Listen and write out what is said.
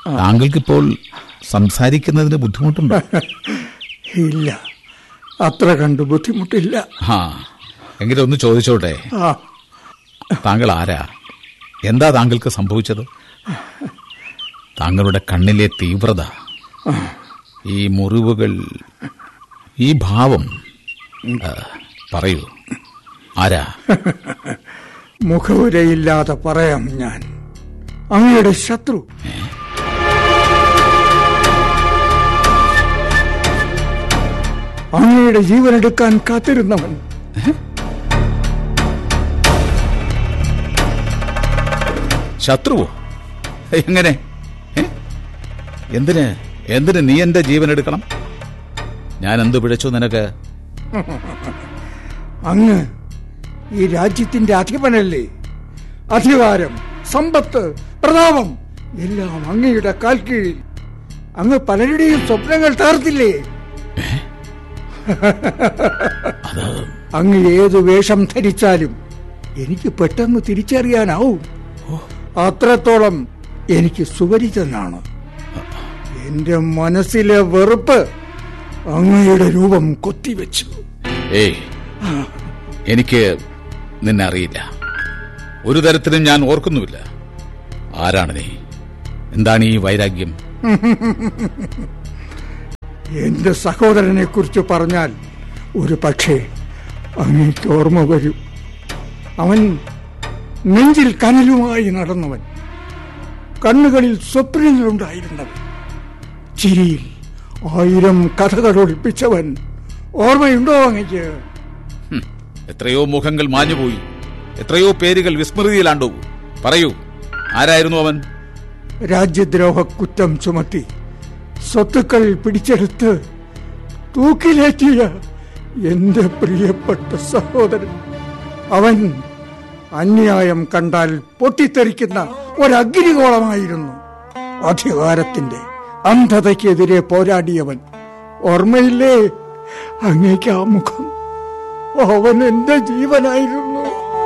താങ്കൾക്കിപ്പോൾ സംസാരിക്കുന്നതിന് ബുദ്ധിമുട്ടുണ്ടോ ഇല്ല അത്ര കണ്ട് ബുദ്ധിമുട്ടില്ല ആ എങ്കിലും ഒന്ന് ചോദിച്ചോട്ടെ ആ താങ്കൾ ആരാ എന്താ താങ്കൾക്ക് സംഭവിച്ചത് താങ്കളുടെ കണ്ണിലെ തീവ്രത ഈ മുറിവുകൾ ഈ ഭാവം ആ, പറയൂ ആരാ മുഖവുരയില്ലാതെ പറയാം ഞാൻ അങ്ങയുടെ ശത്രു അങ്ങയുടെ ജീവനെടുക്കാൻ കാത്തിരുന്നവൻ ശത്രുവോ എങ്ങനെ ഏ? എന്തിന് എന്തിന് നീ എന്റെ ജീവൻ എടുക്കണം ഞാൻ എന്ത് പിഴച്ചു നിനക്ക് അങ്ങ് ഈ രാജ്യത്തിന്റെ അധിപനല്ലേ അധികാരം സമ്പത്ത് പ്രതാപം എല്ലാം അങ്ങയുടെ കാൽ കീഴിൽ അങ്ങ് പലരുടെയും സ്വപ്നങ്ങൾ തകർത്തില്ലേ അങ്ങ് ഏത് വേഷം ധരിച്ചാലും എനിക്ക് പെട്ടെന്ന് തിരിച്ചറിയാനാവും അത്രത്തോളം എനിക്ക് സുപരിചിതനാണ് എന്റെ മനസ്സിലെ വെറുപ്പ് അങ്ങയുടെ രൂപം കൊത്തിവെച്ചു ഏയ് എനിക്ക് നിന്നെ അറിയില്ല ഒരു തരത്തിലും ഞാൻ ഓർക്കുന്നുമില്ല ആരാണ് നീ എന്താണ് ഈ വൈരാഗ്യം എന്റെ സഹോദരനെ കുറിച്ച് പറഞ്ഞാൽ ഒരു പക്ഷേ അങ്ങേക്ക് ഓർമ്മ വരും അവൻ നെഞ്ചിൽ കനലുമായി നടന്നവൻ കണ്ണുകളിൽ സ്വപ്നങ്ങളുണ്ടായിരുന്നവൻ ചിരിയിൽ ആയിരം കഥകൾ ഒളിപ്പിച്ചവൻ ഓർമ്മയുണ്ടോ അങ്ങയ്ക്ക് എത്രയോ മുഖങ്ങൾ മാഞ്ഞുപോയി എത്രയോ പേരുകൾ വിസ്മൃതിയിലാണ്ടു പറയൂ ആരായിരുന്നു അവൻ രാജ്യദ്രോഹ കുറ്റം ചുമത്തി സ്വത്തുക്കൾ പിടിച്ചെടുത്ത് തൂക്കിലേറ്റിയ എന്റെ പ്രിയപ്പെട്ട സഹോദരൻ അവൻ അന്യായം കണ്ടാൽ പൊട്ടിത്തെറിക്കുന്ന ഒരഗ്നികോളമായിരുന്നു അധികാരത്തിന്റെ അന്ധതയ്ക്കെതിരെ പോരാടിയവൻ ഓർമ്മയില്ലേ അങ്ങേക്ക് ആ മുഖം അവൻ എന്റെ ജീവനായിരുന്നു